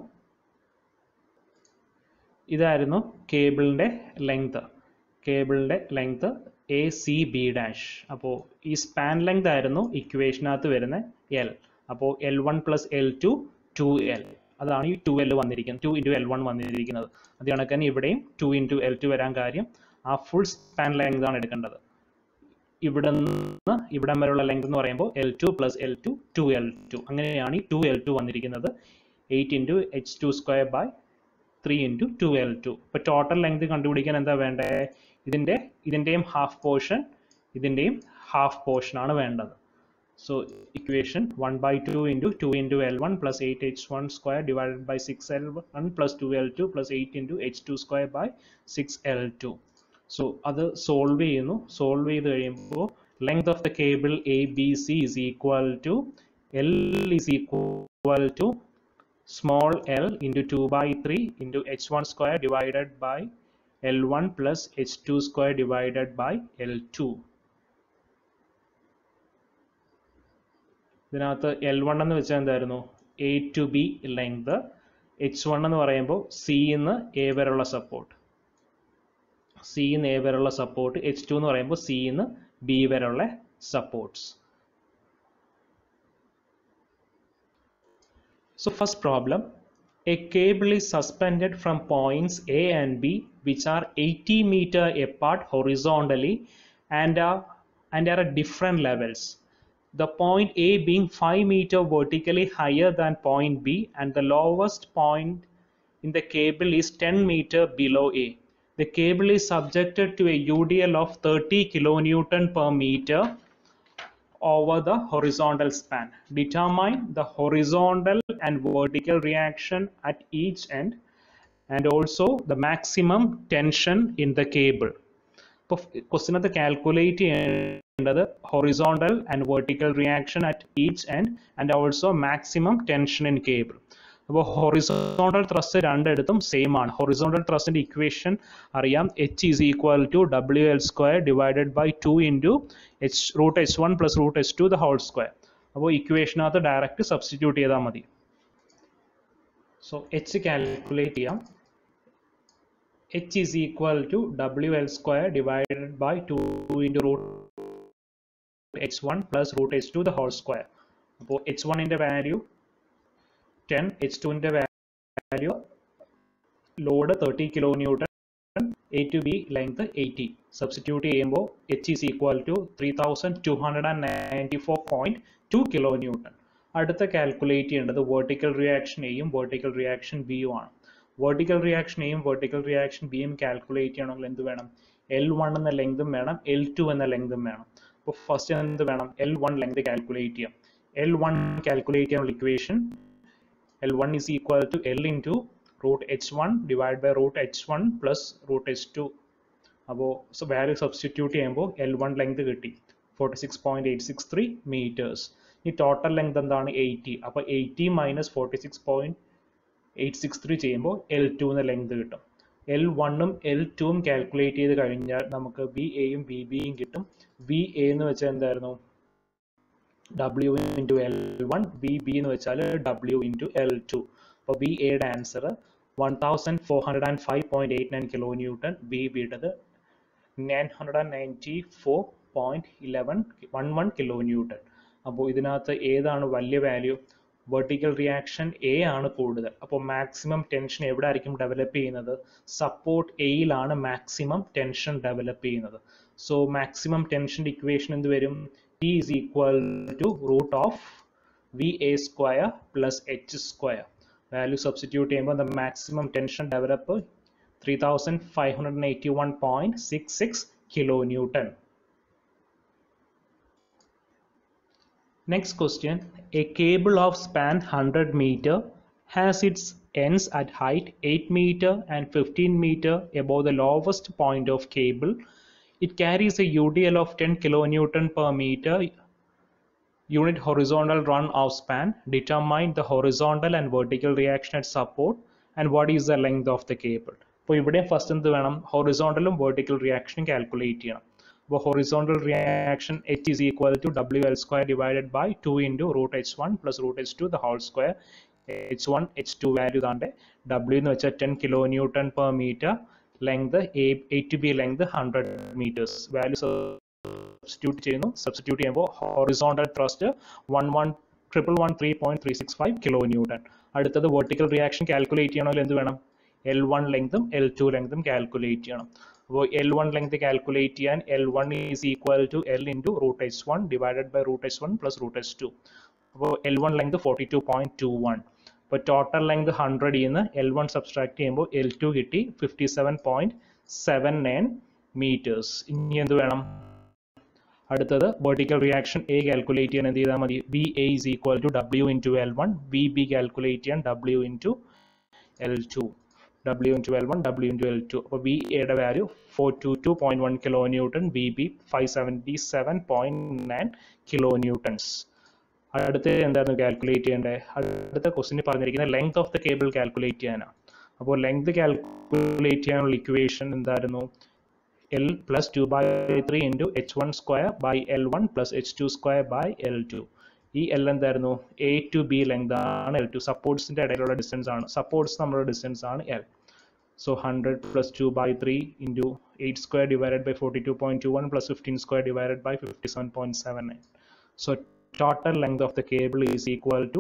ഇതായിരുന്നു കേബിളിൻ്റെ length കേബിളിൻ്റെ length A C B dash അപ്പോൾ ഈ സ്പാൻ ലെങ്ത് ആയിരുന്നു ഇക്വേഷനകത്ത് വരുന്ന എൽ അപ്പോൾ L one plus L two two L അതാണ് ഈ ടു എൽ വന്നിരിക്കുന്നത് ടു ഇൻറ്റു എൽ വൺ വന്നിരിക്കുന്നത് അത് കണക്ക് തന്നെ ഇവിടെയും ടു ഇൻറ്റു എൽ ടു വരാൻ കാര്യം ആ ഫുൾ സ്പാൻ ലെങ്ത് ആണ് എടുക്കേണ്ടത് ഇവിടെ നിന്ന് ഇവിടം വരെയുള്ള ലെങ്ത് എന്ന് പറയുമ്പോൾ L two plus L two two L two അങ്ങനെയാണ് ഈ ടു എൽ ടു വന്നിരിക്കുന്നത് eight into H two square by three into two L two ഇപ്പോൾ ടോട്ടൽ ലെങ്ത് കണ്ടുപിടിക്കാൻ എന്താ വേണ്ടേ ഇതിൻ്റെ ഇതിൻ്റെയും ഹാഫ് പോർഷൻ ഇതിൻ്റെയും ഹാഫ് പോർഷൻ ആണ് വേണ്ടത് so equation one by two into two into L one plus eight H one square divided by six L one plus two L two plus eight into H two square by six L two so അത് solve ചെയ്യുന്നു solve ചെയ്ത് കഴിയുമ്പോൾ length of the cable A B C is equal to L is equal to small L into two by three into H one square divided by L one plus H two square divided by L two ഇതിനകത്ത് L one എന്ന് വെച്ചാൽ എന്തായിരുന്നു A to B length H one എന്ന് പറയുമ്പോൾ C എന്ന് A വരെയുള്ള support C എന്ന് A വരെയുള്ള സപ്പോർട്ട് എച്ച് ടു എന്ന് പറയുമ്പോൾ സി എന്ന് ബി വരെയുള്ള supports So first problem, a cable is suspended from points A and B which are 80 meter apart horizontally and are, and are at different levels. The point A being 5 meter vertically higher than point B and the lowest point in the cable is 10 meter below A. The cable is subjected to a UDL of 30 kilonewton per meter over the horizontal span. Determine the horizontal and vertical reaction at each end and also the maximum tension in the cable. ഇപ്പോൾ ക്വസ്റ്റിനകത്ത് calculate ചെയ്യേണ്ടത് horizontal and vertical reaction at each end and also maximum tension in cable അപ്പോൾ horizontal thrust രണ്ടിടത്തും same ആണ് horizontal ത്രസ്റ്റിന്റെ equation അറിയാം H is equal to W L square divided by two into H root H one plus root H two the whole square അപ്പോൾ ഇക്വേഷനകത്ത് direct substitute ചെയ്താൽ മതി so H calculate ചെയ്യാം h is equal to wl square divided by 2 into root h1 plus root h2 the whole square അപ്പോൾ H വണ്ണിൻ്റെ value ten H ടുവിൻ്റെ value load thirty kilo newton A to B length eighty substitute ചെയ്യുമ്പോൾ H is equal to three thousand two hundred and ninety four point two kilo newton അടുത്ത calculate ചെയ്യേണ്ടത് vertical reaction എയും vertical reaction ബിയും ആണ് vertical reaction എയും vertical reaction ബിയും calculate ചെയ്യണമെങ്കിൽ എന്ത് വേണം എൽ വൺ എന്ന ലെങ്തും വേണം എൽ ടു എന്ന ലെങ്തും വേണം അപ്പോൾ ഫസ്റ്റ് എന്ത് വേണം എൽ വൺ ലെങ്ത് കാൽക്കുലേറ്റ് ചെയ്യാം എൽ വൺ കാൽക്കുലേറ്റ് ചെയ്യാനുള്ള equation L one is equal to L into root H one divide by root H one plus root H two അപ്പോൾ വാല്യൂ സബ്സ്റ്റിറ്റ്യൂട്ട് ചെയ്യുമ്പോൾ L one length കിട്ടി forty six point eight six three meters ഈ total length എന്താണ് eighty അപ്പോൾ eighty minus forty six point eight six three ചെയ്യുമ്പോൾ L two എന്ന length കിട്ടും L വണ്ണും എൽ ടുവും കാൽക്കുലേറ്റ് ചെയ്ത് കഴിഞ്ഞാൽ നമുക്ക് ബി എയും ബി ബിയും കിട്ടും ബി എ എന്ന് വെച്ചാൽ എന്തായിരുന്നു W into L one B B എന്ന് വെച്ചാൽ ഡബ്ല്യു ഇൻറ്റു എൽ ടു അപ്പോൾ ബി എയുടെ answer one thousand four hundred and five point eight nine kilo newton B ബിയുടേത് nine hundred and ninety four point eleven one one kilo newton അപ്പോൾ ഇതിനകത്ത് ഏതാണ് വലിയ value vertical reaction A ആണ് കൂടുതൽ അപ്പോൾ മാക്സിമം ടെൻഷൻ എവിടെ ആയിരിക്കും ഡെവലപ്പ് ചെയ്യുന്നത് സപ്പോർട്ട് എയിലാണ് മാക്സിമം ടെൻഷൻ ഡെവലപ്പ് ചെയ്യുന്നത് സോ മാക്സിമം ടെൻഷൻ്റെ ഇക്വേഷൻ എന്ത് വരും T is equal to root of V A square plus H square value substitute ചെയ്യുമ്പോൾ the maximum tension develop three thousand five hundred eighty one point six six kilo newton Next question. A cable of span 100 meter has its ends at height 8 meter and 15 meter above the lowest point of cable. It carries a UDL of 10 kilonewton per meter unit horizontal run of span. Determine the horizontal and vertical reaction at support and what is the length of the cable. അപ്പോൾ ഇവിടെ first എന്ത് വേണം ഹൊറിസോണ്ടലും vertical റിയാക്ഷനും calculate ചെയ്യണം അപ്പോൾ horizontal reaction H is equal to W L square divided by two into root H one plus root H two the whole square H one H two value താണ്ടെ W എന്ന് വെച്ചാൽ ten kilo newton per meter length A to B length hundred meters value substitute ചെയ്യുന്നു substitute ചെയ്യുമ്പോൾ horizontal thrust one one triple one three point three six five kilo newton അടുത്തത് vertical reaction calculate ചെയ്യണമെങ്കിൽ എന്ത് വേണം L one ലെങ്തും L two ലെങ്തും calculate ചെയ്യണം അപ്പോൾ എൽ വൺ ലെങ്ത് കാൽക്കുലേറ്റ് ചെയ്യാൻ L one is equal to L into root H one divided by root H one plus root H two അപ്പോൾ L one length forty two point two one അപ്പോൾ total length ഹൺഡ്രഡിൽ നിന്ന് L one subtract ചെയ്യുമ്പോൾ L two കിട്ടി fifty seven point seven nine meters ഇനി എന്ത് വേണം അടുത്തത് വെർട്ടിക്കൽ റിയാക്ഷൻ എ കാൽക്കുലേറ്റ് ചെയ്യാൻ എന്ത് ചെയ്താൽ മതി B A is equal to W into L one B B calculate ചെയ്യാൻ W into L two W into L one W into L two അപ്പോൾ ബി എയുടെ value four two two point one kilo newton B B five seventy seven point nine kilo newtons അടുത്ത് എന്തായിരുന്നു calculate ചെയ്യേണ്ടത് അടുത്ത ക്വസ്റ്റിന് പറഞ്ഞിരിക്കുന്നത് length of the cable calculate ചെയ്യാനാണ് അപ്പോൾ ലെങ്ത് കാൽക്കുലേറ്റ് ചെയ്യാനുള്ള ഇക്വേഷൻ എന്തായിരുന്നു L plus two by three into H one square by L one plus H two square by L two ഈ എൽ എന്തായിരുന്നു എ ടു ബി ലെങ്ത് ആണ് L two സപ്പോർട്സിന്റെ ഇടയിലുള്ള distance ആണ് സപ്പോർട്സ് നമ്മുടെ distance ആണ് L so hundred plus two by three into eight square divided by forty two point two one plus fifteen square divided by fifty seven point seven nine so total length of the cable is equal to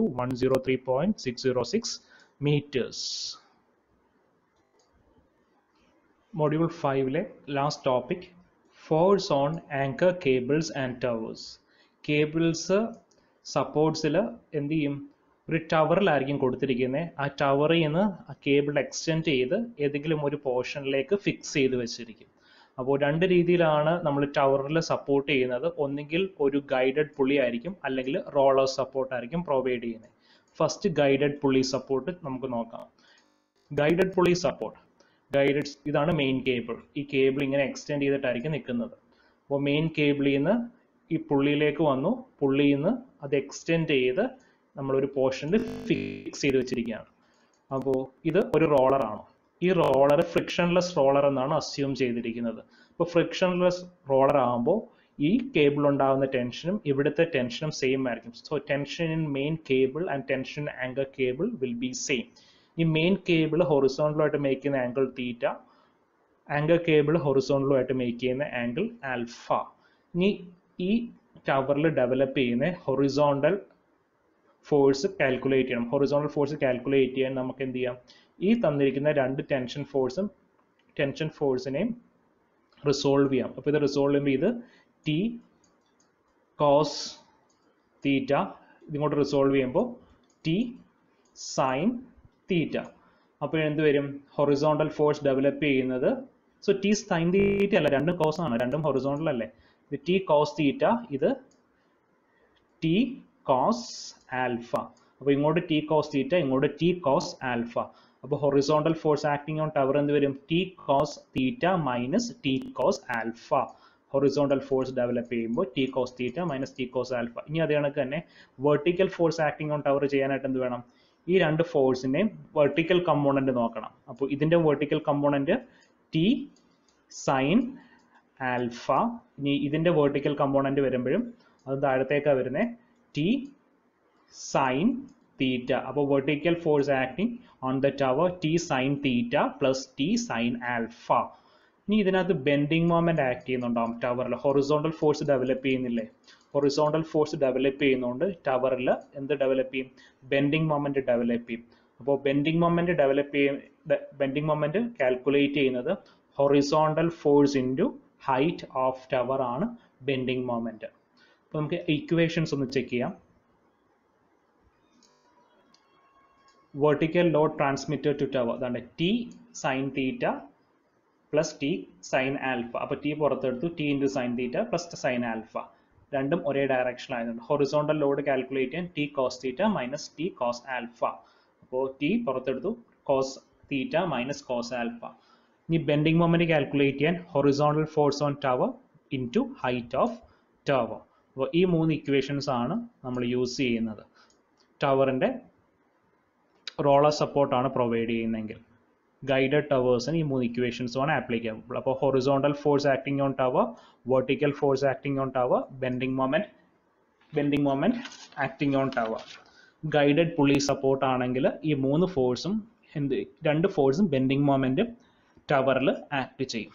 103.606 meters. Module ഫൈവിലെ last topic force on anchor cables and towers cables സപ്പോർട്ട്സിൽ എന്ത് ചെയ്യും ഒരു ടവറിലായിരിക്കും കൊടുത്തിരിക്കുന്നത് ആ ടവറിൽ നിന്ന് ആ കേബിൾ എക്സ്റ്റെൻഡ് ചെയ്ത് ഏതെങ്കിലും ഒരു പോർഷനിലേക്ക് ഫിക്സ് ചെയ്ത് വെച്ചിരിക്കും അപ്പോൾ രണ്ട് രീതിയിലാണ് നമ്മൾ ടവറിൽ സപ്പോർട്ട് ചെയ്യുന്നത് ഒന്നുകിൽ ഒരു ഗൈഡഡ് പുള്ളി ആയിരിക്കും അല്ലെങ്കിൽ റോളർ സപ്പോർട്ട് ആയിരിക്കും പ്രൊവൈഡ് ചെയ്യുന്നത് ഫസ്റ്റ് ഗൈഡഡ് പുള്ളി സപ്പോർട്ട് നമുക്ക് നോക്കാം ഗൈഡഡ് പുള്ളി സപ്പോർട്ട് ഗൈഡഡ് ഇതാണ് മെയിൻ കേബിൾ ഈ കേബിൾ ഇങ്ങനെ എക്സ്റ്റെൻഡ് ചെയ്തിട്ടായിരിക്കും നിൽക്കുന്നത് അപ്പോൾ മെയിൻ കേബിളിൽ നിന്ന് ഈ പുള്ളിയിലേക്ക് വന്നു പുള്ളിയിൽ നിന്ന് അത് എക്സ്റ്റെൻഡ് ചെയ്ത് നമ്മളൊരു പോർഷനിൽ ഫിക്സ് ചെയ്ത് വെച്ചിരിക്കുകയാണ് അപ്പോൾ ഇത് ഒരു റോളറാണ് ഈ റോളർ ഫ്രിക്ഷൻലെസ് റോളർ എന്നാണ് അസ്യൂം ചെയ്തിരിക്കുന്നത് അപ്പോൾ ഫ്രിക്ഷൻലെസ് റോളർ ആകുമ്പോൾ ഈ കേബിൾ ഉണ്ടാകുന്ന ടെൻഷനും ഇവിടുത്തെ ടെൻഷനും സെയിം ആയിരിക്കും so tension in main cable and tension anchor cable will be same ഈ മെയിൻ കേബിൾ ഹൊറിസോണ്ടലായിട്ട് മേക്ക് ചെയ്യുന്ന ആംഗിൾ തീറ്റ ആങ്കർ കേബിൾ ഹൊറിസോണ്ടലുമായിട്ട് മേക്ക് ചെയ്യുന്ന ആംഗിൾ ആൽഫ ഇനി ഈ ടവറിൽ ഡെവലപ്പ് ചെയ്യുന്ന ഹൊറിസോണ്ടൽ ഫോഴ്സ് കാൽക്കുലേറ്റ് ചെയ്യണം ഹൊറിസോണ്ടൽ ഫോഴ്സ് കാൽക്കുലേറ്റ് ചെയ്യാൻ നമുക്ക് എന്ത് ചെയ്യാം ഈ തന്നിരിക്കുന്ന രണ്ട് ടെൻഷൻ ഫോഴ്സും ടെൻഷൻ ഫോഴ്സിനെയും റിസോൾവ് ചെയ്യാം അപ്പോൾ ഇത് റിസോൾവ് ചെയ്യുമ്പോൾ ഇത് ടി കോസ് തീറ്റ ഇതിങ്ങോട്ട് റിസോൾവ് ചെയ്യുമ്പോൾ ടി സൈൻ തീറ്റ അപ്പോൾ എന്ത് വരും ഹൊറിസോണ്ടൽ ഫോഴ്സ് ഡെവലപ്പ് ചെയ്യുന്നത് സോ ടി സൈൻ തീറ്റ അല്ല രണ്ടും കോസ് ആണ് രണ്ടും ഹൊറിസോണ്ടൽ അല്ലേ ഇത് ടി കോസ് തീറ്റ ഇത് ടി കോസ് ആൽഫ അപ്പോൾ ഇങ്ങോട്ട് ടി കോസ് തീറ്റ ഇങ്ങോട്ട് ടി കോസ് ആൽഫ അപ്പോൾ horizontal force acting on tower എന്ത് വരും T cos theta minus T cos alpha horizontal force develop ചെയ്യുമ്പോൾ T cos theta minus T cos alpha ഇനി അതേ കണക്ക് തന്നെ vertical force acting on tower ചെയ്യാനായിട്ട് എന്ത് വേണം ഈ രണ്ട് ഫോഴ്സിൻ്റെയും വെർട്ടിക്കൽ കമ്പോണന്റ് നോക്കണം അപ്പോൾ ഇതിൻ്റെ vertical component T sine alpha ഇനി ഇതിൻ്റെ വെർട്ടിക്കൽ കമ്പോണന്റ് വരുമ്പോഴും അത് താഴത്തേക്കാണ് വരുന്നത് ടി സൈൻ തീറ്റ അപ്പോൾ vertical force acting on the tower T sine theta plus T sine alpha ഇനി ഇതിനകത്ത് ബെൻഡിങ് മൊമെന്റ് ആക്ട് ചെയ്യുന്നുണ്ടാവും ടവറിൽ ഹൊറിസോണ്ടൽ ഫോഴ്സ് ഡെവലപ്പ് ചെയ്യുന്നില്ലേ ഹൊറിസോണ്ടൽ ഫോഴ്സ് ഡെവലപ്പ് ചെയ്യുന്നതുകൊണ്ട് ടവറിൽ എന്ത് ഡെവലപ്പ് ചെയ്യും ബെൻഡിങ് മൊമെന്റ് ഡെവലപ്പ് ചെയ്യും അപ്പോൾ ബെൻഡിങ് മൊമെന്റ് ഡെവലപ്പ് ചെയ്യും ബെൻഡിങ് മൊമെന്റ് കാൽക്കുലേറ്റ് ചെയ്യുന്നത് horizontal force into height of tower ആണ് ബെൻഡിങ് മൊമെന്റ് അപ്പോൾ നമുക്ക് ഇക്വേഷൻസ് ഒന്ന് ചെക്ക് ചെയ്യാം vertical load transmitted to tower അതാണ് T sine theta plus T sine alpha അപ്പോൾ ടി പുറത്തെടുത്തു T into sine theta plus sine alpha രണ്ടും ഒരേ ഡയറക്ഷൻ ആയതുകൊണ്ട് ഹൊറിസോണ്ടൽ ലോഡ് കാൽക്കുലേറ്റ് ചെയ്യാൻ T cos theta minus T cos alpha അപ്പോൾ T പുറത്തെടുത്തു cos theta minus cos alpha ഇനി bending moment calculate ചെയ്യാൻ horizontal force on tower into height of tower അപ്പോൾ ഈ മൂന്ന് ഇക്വേഷൻസ് ആണ് നമ്മൾ യൂസ് ചെയ്യുന്നത് ടവറിൻ്റെ റോളർ സപ്പോർട്ടാണ് പ്രൊവൈഡ് ചെയ്യുന്നതെങ്കിൽ ഗൈഡഡ് ടവേഴ്സിന് ഈ മൂന്ന് ഇക്വേഷൻസുമാണ് ആപ്ലിക്കബിൾ അപ്പോൾ horizontal force acting on tower vertical force acting on tower bending moment bending moment acting on tower guided pulley support ആണെങ്കിൽ ഈ മൂന്ന് ഫോഴ്സും എന്ത് രണ്ട് ഫോഴ്സും ബെൻഡിങ് മൊമെന്റും ടവറിൽ ആക്ട് ചെയ്യും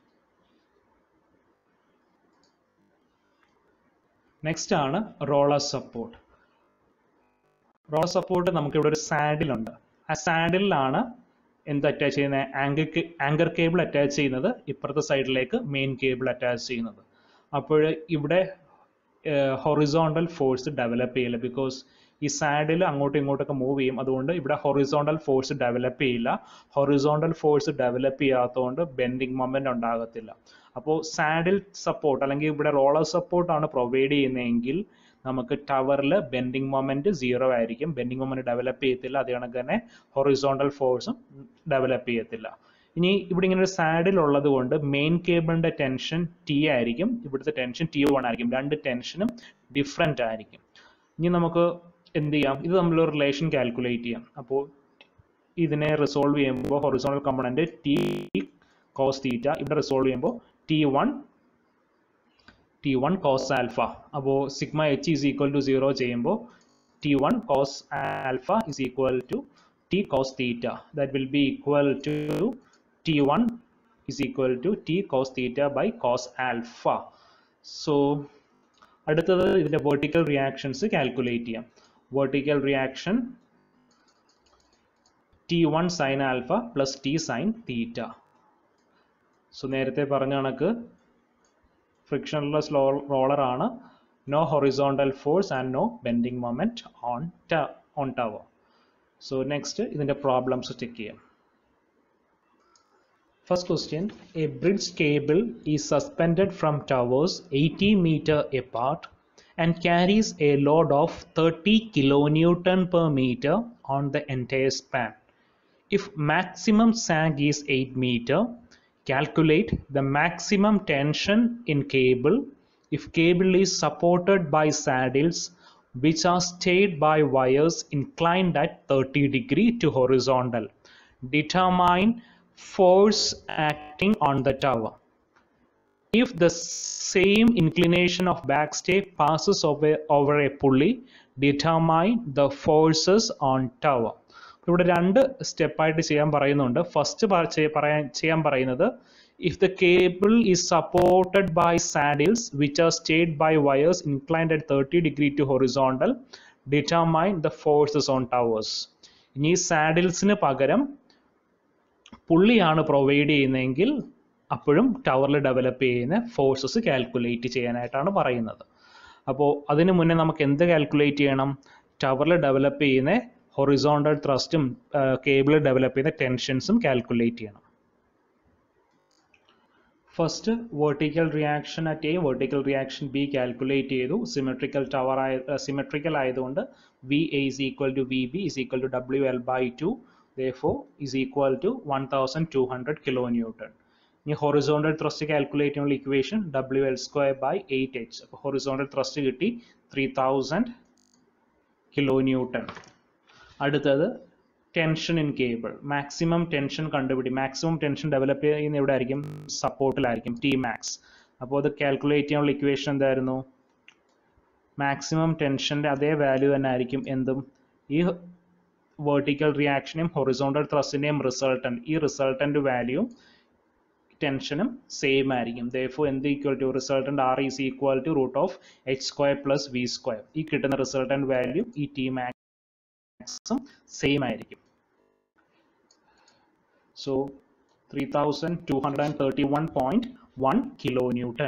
നെക്സ്റ്റ് ആണ് റോളർ സപ്പോർട്ട് റോളർ സപ്പോർട്ട് നമുക്ക് ഇവിടെ ഒരു സാഡിലുണ്ട് ആ സാഡിലാണ് എന്ത് അറ്റാച്ച് ചെയ്യുന്നത് ആങ്കർ ആങ്കർ കേബിൾ അറ്റാച്ച് ചെയ്യുന്നത് ഇപ്പുറത്തെ സൈഡിലേക്ക് മെയിൻ കേബിൾ അറ്റാച്ച് ചെയ്യുന്നത് അപ്പോൾ ഇവിടെ ഹൊറിസോണ്ടൽ ഫോഴ്സ് ഡെവലപ്പ് ചെയ്യില്ല ബിക്കോസ് ഈ സാഡിൽ അങ്ങോട്ടും ഇങ്ങോട്ടൊക്കെ മൂവ് ചെയ്യും അതുകൊണ്ട് ഇവിടെ ഹൊറിസോണ്ടൽ ഫോഴ്സ് ഡെവലപ്പ് ചെയ്യില്ല ഹൊറിസോണ്ടൽ ഫോഴ്സ് ഡെവലപ്പ് ചെയ്യാത്തതുകൊണ്ട് ബെൻഡിങ് മൊമെന്റ് ഉണ്ടാകത്തില്ല അപ്പോൾ സാഡിൽ സപ്പോർട്ട് അല്ലെങ്കിൽ ഇവിടെ റോളർ സപ്പോർട്ടാണ് പ്രൊവൈഡ് ചെയ്യുന്നതെങ്കിൽ നമുക്ക് ടവറിൽ ബെൻഡിങ് മൊമെന്റ് സീറോ ആയിരിക്കും ബെൻഡിങ് മൊമെന്റ് ഡെവലപ്പ് ചെയ്യത്തില്ല അത് കണക്ക് തന്നെ ഹൊറിസോണ്ടൽ ഫോഴ്സും ഡെവലപ്പ് ചെയ്യത്തില്ല ഇനി ഇവിടെ ഇങ്ങനെ ഒരു സാഡിൽ ഉള്ളത് കൊണ്ട് മെയിൻ കേബിളിന്റെ ടെൻഷൻ ടി ആയിരിക്കും ഇവിടുത്തെ ടെൻഷൻ ടി വൺ ആയിരിക്കും രണ്ട് ടെൻഷനും ഡിഫറെൻ്റ് ആയിരിക്കും ഇനി നമുക്ക് എന്ത് ചെയ്യാം ഇത് നമ്മൾ റിലേഷൻ കാൽക്കുലേറ്റ് ചെയ്യാം അപ്പോൾ ഇതിനെ റിസോൾവ് ചെയ്യുമ്പോൾ horizontal component T cos theta ഇവിടെ റിസോൾവ് ചെയ്യുമ്പോൾ T one T one cos alpha അപ്പോൾ sigma H is equal to zero ചെയ്യുമ്പോൾ T one cos alpha is equal to T cos theta that will be equal to T one is equal to T cos theta by cos alpha so അടുത്തത് ഇതിൻ്റെ vertical reactions calculate ചെയ്യാം vertical reaction T one sine alpha plus T sine theta so നേരത്തെ പറഞ്ഞ കണക്ക് frictionless roller ആണ് no horizontal force and no bending moment on on tower so next ഇതിൻ്റെ problems check ചെയ്യാം First question A bridge cable is suspended from towers 80 meter apart and carries a load of 30 kilonewton per meter on the entire span. If maximum sag is 8 meter, calculate the maximum tension in cable if cable is supported by saddles which are stayed by wires inclined at 30 degree to horizontal. Determine force acting on the tower. If the same inclination of backstay passes over, over a pulley, determine the forces on tower. ഇവിടെ രണ്ട് സ്റ്റെപ്പായിട്ട് ചെയ്യാൻ പറയുന്നുണ്ട് first പറയാൻ ചെയ്യാൻ പറയുന്നത് if the cable is supported by saddles which are stayed by wires inclined at thirty degree to horizontal determine the forces on towers ഇനി സാഡിൽസിന് പകരം പുള്ളിയാണ് പ്രൊവൈഡ് ചെയ്യുന്നതെങ്കിൽ അപ്പോഴും ടവറിൽ ഡെവലപ്പ് ചെയ്യുന്ന ഫോഴ്സസ് കാൽക്കുലേറ്റ് ചെയ്യാനായിട്ടാണ് പറയുന്നത് അപ്പോൾ അതിന് മുന്നേ നമുക്ക് എന്ത് കാൽക്കുലേറ്റ് ചെയ്യണം ടവറിൽ ഡെവലപ്പ് ചെയ്യുന്ന ഹൊറിസോണ്ടൽ ത്രസ്റ്റും കേബിളിൽ ഡെവലപ്പ് ചെയ്യുന്ന ടെൻഷൻസും കാൽക്കുലേറ്റ് ചെയ്യണം first vertical reaction at A vertical reaction B calculate ചെയ്തു സിമെട്രിക്കൽ ടവർ ആയ സിമെട്രിക്കൽ ആയതുകൊണ്ട് V A is equal to V B is equal to W L by two therefore is equal to 1200 kilonewton. ഇനി horizontal thrust calculate ചെയ്യാനുള്ള equation W L square by eight H അപ്പോൾ horizontal thrust കിട്ടി three thousand kilo newton അടുത്തത് tension in cable maximum tension കണ്ടുപിടി maximum tension develop ചെയ്യുന്ന എവിടെ ആയിരിക്കും സപ്പോർട്ടിലായിരിക്കും T max അപ്പോൾ അത് കാൽക്കുലേറ്റ് ചെയ്യാനുള്ള ഇക്വേഷൻ എന്തായിരുന്നു മാക്സിമം ടെൻഷൻ്റെ അതേ വാല്യൂ തന്നെ ആയിരിക്കും എന്തും ഈ വെർട്ടിക്കൽ റിയാക്ഷനും ഹൊറിസോണ്ടൽ ത്രസ്റ്റിൻ്റെയും റിസൾട്ടൻറ്റ് ഈ റിസൾട്ടൻ്റ് വാല്യൂ ടെൻഷനും സെയിം ആയിരിക്കും ദോ എന്ത് equal to resultant R is equal to root of H square plus V square ഈ കിട്ടുന്ന റിസൾട്ടൻ്റ് വാല്യൂ ഈ ടി മാക്സും സെയിം ആയിരിക്കും so three thousand two hundred and thirty one point one kilo newton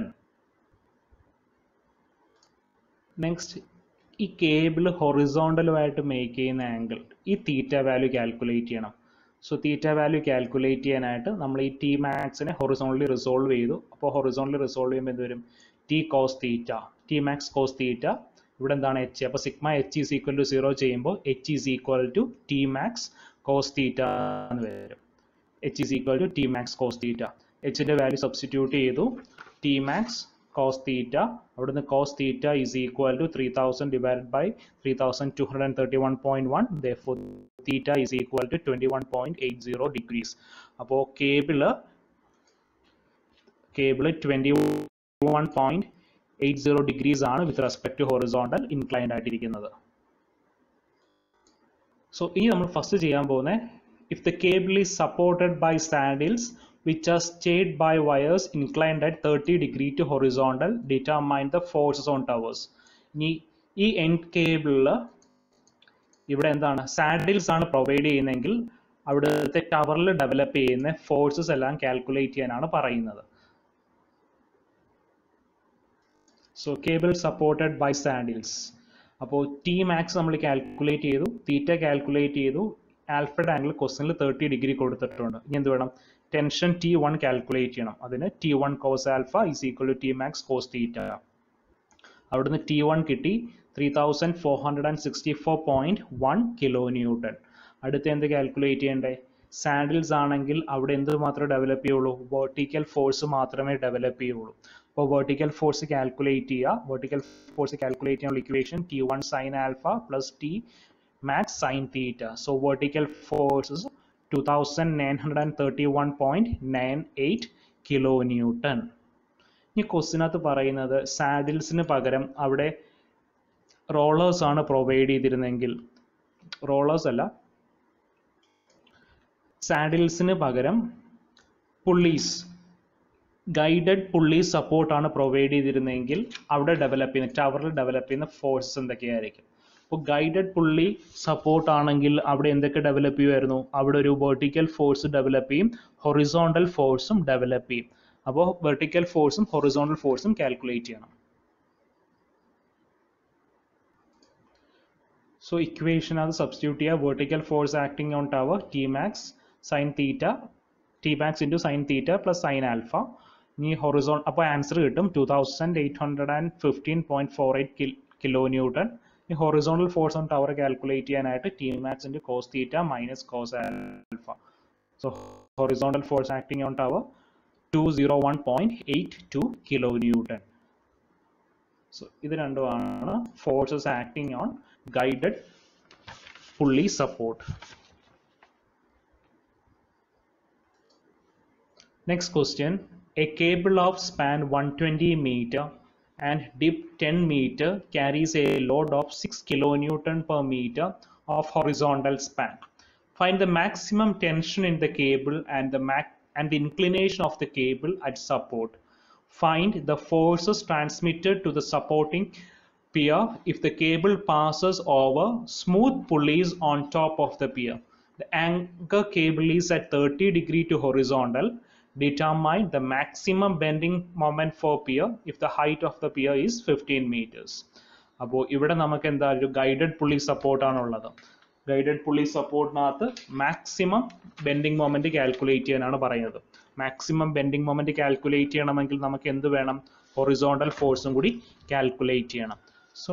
next ഈ cable ഹൊറിസോണ്ടലുമായിട്ട് make ചെയ്യുന്ന angle ഈ theta value calculate ചെയ്യണം സോ തീറ്റ വാല്യൂ കാൽക്കുലേറ്റ് ചെയ്യാനായിട്ട് നമ്മൾ ഈ ടി മാക്സിനെ ഹൊറിസോണ്ടലി റിസോൾവ് ചെയ്തു അപ്പോൾ ഹൊറിസോണ്ടലി റിസോൾവ് ചെയ്യുമ്പോൾ എന്ത് വരും T cos theta T max cos theta ഇവിടെ എന്താണ് എച്ച് അപ്പോൾ sigma H is equal to zero ചെയ്യുമ്പോൾ H is equal to T max cos theta എന്ന് വരും H is equal to T max cos theta എച്ചിൻ്റെ വാല്യൂ സബ്സ്റ്റിറ്റ്യൂട്ട് ചെയ്തു T max cos theta അവിടുന്ന് cos theta is equal to 3000 divided by 3231.1 therefore theta is equal to 21.80 degrees അപ്പോൾ cable cable 21.80 degrees ആണ് with respect to horizontal inclined ആയിട്ടിരിക്കുന്നത് so ഇനി നമ്മൾ first ചെയ്യാൻ പോകുന്നത് if the cable is supported by saddles which are stayed by wires inclined at 30 degree to horizontal determine the forces on towers ഇനി ഈ end കേബിളിൽ ഇവിടെ എന്താണ് സാഡിൽസ് ആണ് പ്രൊവൈഡ് ചെയ്യുന്നതെങ്കിൽ അവിടുത്തെ ടവറിൽ ഡെവലപ്പ് ചെയ്യുന്ന ഫോഴ്സസ് എല്ലാം കാൽക്കുലേറ്റ് ചെയ്യാനാണ് പറയുന്നത് so cable supported by saddles അപ്പോൾ ടി മാക്സ് നമ്മൾ കാൽക്കുലേറ്റ് ചെയ്തു തീറ്റ കാൽക്കുലേറ്റ് ചെയ്തു ആൽഫ്രഡ് ആംഗിൾ ക്വസ്റ്റനിൽ തേർട്ടി ഡിഗ്രി കൊടുത്തിട്ടുണ്ട് ഇനി എന്ത് വേണം ടെൻഷൻ ടി വൺ കാൽക്കുലേറ്റ് ചെയ്യണം അതിന് T one cos alpha is equal to T max cos theta അവിടുന്ന് ടി വൺ കിട്ടി three thousand four hundred and sixty four point one kilo newton അടുത്ത് എന്ത് കാൽക്കുലേറ്റ് ചെയ്യണ്ടേ സാഡിൽസ് ആണെങ്കിൽ അവിടെ എന്ത് മാത്രമേ ഡെവലപ്പ് ചെയ്യുള്ളൂ വെർട്ടിക്കൽ ഫോഴ്സ് മാത്രമേ ഡെവലപ്പ് ചെയ്യുള്ളൂ അപ്പോൾ വെർട്ടിക്കൽ ഫോഴ്സ് കാൽക്കുലേറ്റ് ചെയ്യുക വെർട്ടിക്കൽ ഫോഴ്സ് കാൽക്കുലേറ്റ് ചെയ്യാനുള്ള equation T one sine alpha plus T max sin theta. So vertical force is 2931.98 kilonewton. ഇനി ക്വസ്റ്റിനകത്ത് പറയുന്നത് സാഡിൽസിന് പകരം അവിടെ റോളേഴ്സ് ആണ് പ്രൊവൈഡ് ചെയ്തിരുന്നെങ്കിൽ റോളേഴ്സ് അല്ല സാഡിൽസിന് പകരം പുള്ളീസ് ഗൈഡഡ് പുള്ളി സപ്പോർട്ടാണ് പ്രൊവൈഡ് ചെയ്തിരുന്നതെങ്കിൽ അവിടെ ഡെവലപ്പ് ചെയ്യുന്ന ടവറിൽ ഡെവലപ്പ് ചെയ്യുന്ന ഫോഴ്സസ് എന്തൊക്കെയായിരിക്കും അപ്പോൾ ഗൈഡഡ് പുള്ളി സപ്പോർട്ട് ആണെങ്കിൽ അവിടെ എന്തൊക്കെ ഡെവലപ്പ് ചെയ്യുമായിരുന്നു അവിടെ ഒരു വെർട്ടിക്കൽ ഫോഴ്സ് ഡെവലപ്പ് ചെയ്യും ഹൊറിസോണ്ടൽ ഫോഴ്സും ഡെവലപ്പ് ചെയ്യും അപ്പോൾ വെർട്ടിക്കൽ ഫോഴ്സും ഹൊറിസോണ്ടൽ ഫോഴ്സും കാൽക്കുലേറ്റ് ചെയ്യണം സോ ഇക്വേഷൻ അത് സബ്സ്റ്റിറ്റ്യൂട്ട് ചെയ്യുക vertical force acting on tower T max sine theta T max into sine theta plus sine alpha ഇനി ഹൊറിസോൺ അപ്പോൾ ആൻസർ കിട്ടും two thousand eight hundred and fifteen point four eight kilo newton ഈ horizontal force on tower calculate ചെയ്യാനായിട്ട് T max into cos theta minus cos alpha so horizontal force acting on tower two zero one point eight two kilo newton so ഇത് രണ്ടുമാണ് forces acting on guided pulley support Next question. A cable of span 120 meter and dip 10 meter carries a load of 6 kilonewton per meter of horizontal span. Find the maximum tension in the cable and the mac and the inclination of the cable at support. Find the forces transmitted to the supporting pier if the cable passes over smooth pulleys on top of the pier. The anchor cable is at 30 degree to horizontal determine the maximum bending moment for pier if the height of the pier is 15 meters. അപ്പോൾ ഇവിടെ നമുക്ക് എന്താ ഒരു guided പുള്ളി സപ്പോർട്ടാണ് ഉള്ളത് guided pulley സപ്പോർട്ടിനകത്ത് maximum bending moment calculate ചെയ്യാനാണ് പറയുന്നത് മാക്സിമം ബെൻഡിങ് മൊമെന്റ് കാൽക്കുലേറ്റ് ചെയ്യണമെങ്കിൽ നമുക്ക് എന്ത് വേണം ഹൊറിസോണ്ടൽ ഫോഴ്സും കൂടി കാൽക്കുലേറ്റ് ചെയ്യണം സോ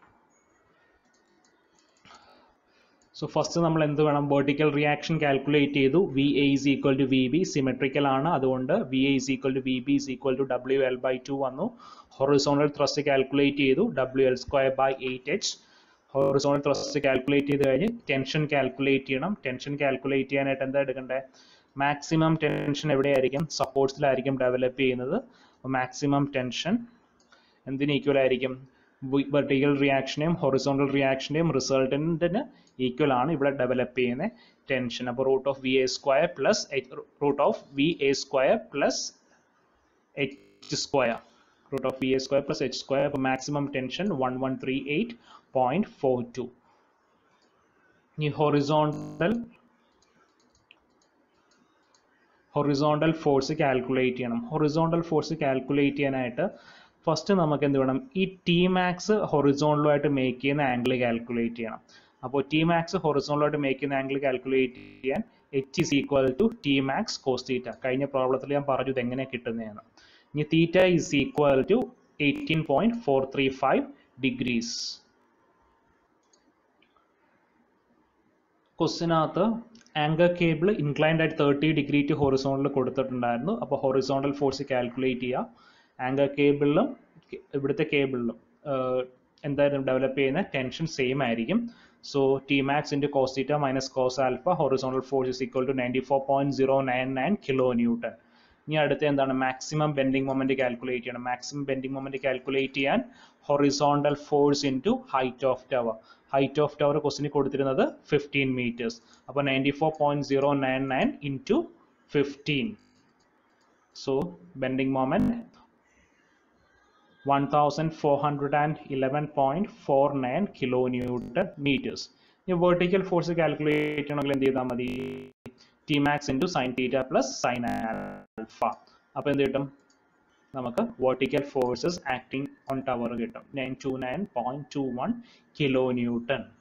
സോ ഫസ്റ്റ് നമ്മൾ എന്ത് വേണം വെർട്ടിക്കൽ റിയാക്ഷൻ കാൽക്കുലേറ്റ് ചെയ്തു V A is equal to V B symmetrical ആണ് അതുകൊണ്ട് V A is equal to V B is equal to W L by two വന്നു ഹൊറിസോണൽ ത്രസ്റ്റ് കാൽക്കുലേറ്റ് ചെയ്തു W L square by eight H horizontal thrust calculate ചെയ്ത് കഴിഞ്ഞ് tension calculate ചെയ്യണം tension calculate ചെയ്യാനായിട്ട് എന്താ എടുക്കണ്ടേ മാക്സിമം ടെൻഷൻ എവിടെയായിരിക്കും സപ്പോർട്ട്സിലായിരിക്കും ഡെവലപ്പ് ചെയ്യുന്നത് മാക്സിമം ടെൻഷൻ എന്തിന് ഈക്വൽ ആയിരിക്കും വെർട്ടിക്കൽ റിയാക്ഷനെയും ഹൊറിസോണ്ടൽ റിയാക്ഷൻ്റെയും റിസൾട്ടൻറ്റിന് ഈക്വൽ ആണ് ഇവിടെ ഡെവലപ്പ് ചെയ്യുന്ന ടെൻഷൻ അപ്പോൾ root of V A square plus root of V A square plus H square root of V A square plus H square അപ്പോൾ maximum tension one one three eight point four two ഈ horizontal horizontal force calculate ചെയ്യണം horizontal force calculate ചെയ്യാനായിട്ട് first നമുക്ക് എന്ത് വേണം ഈ T max ഹൊറിസോണ്ടലുമായിട്ട് make ചെയ്യുന്ന ആംഗിൾ കാൽക്കുലേറ്റ് ചെയ്യണം അപ്പോൾ ടി മാക്സ് ഹൊറിസോണ്ടലുമായിട്ട് മേക്ക് ചെയ്യുന്ന ആംഗിൾ കാൽക്കുലേറ്റ് ചെയ്യാൻ H is equal to T max cos theta കഴിഞ്ഞ പ്രോബ്ലത്തിൽ ഞാൻ പറഞ്ഞു ഇത് എങ്ങനെ കിട്ടുന്നതെന്ന് ഇനി theta is equal to eighteen point four three five degrees ക്വസ്റ്റിനകത്ത് ആങ്കർ കേബിൾ ഇൻക്ലൈൻഡ് ആയിട്ട് തേർട്ടി ഡിഗ്രി ടു ഹൊറിസോണ്ടൽ കൊടുത്തിട്ടുണ്ടായിരുന്നു അപ്പോൾ ഹൊറിസോണ്ടൽ ഫോഴ്സ് കാൽക്കുലേറ്റ് ചെയ്യുക ആങ്കർ കേബിളിലും ഇവിടുത്തെ കേബിളിലും എന്തായാലും ഡെവലപ്പ് ചെയ്യുന്ന ടെൻഷൻ സെയിം ആയിരിക്കും so T max into cos theta minus cos alpha horizontal force is equal to ninety four point zero nine nine kilo newton ഇനി അടുത്ത എന്താണ് മാക്സിമം ബെൻഡിങ് മൊമെന്റ് കാൽക്കുലേറ്റ് ചെയ്യണം മാക്സിമം ബെൻഡിങ് മൊമെന്റ് കാൽക്കുലേറ്റ് ചെയ്യാൻ horizontal force into height of tower height of tower ക്വസ്റ്റിന് കൊടുത്തിരുന്നത് fifteen metres അപ്പോൾ ninety four point zero nine nine into fifteen so bending moment 1411.49 kilonewton meters. ഈ vertical force calculate ചെയ്യണമെങ്കിൽ എന്ത് ചെയ്താൽ മതി T max into sine theta plus sine alpha അപ്പോൾ എന്ത് കിട്ടും നമുക്ക് vertical forces acting on tower കിട്ടും nine two nine point two one kilo newton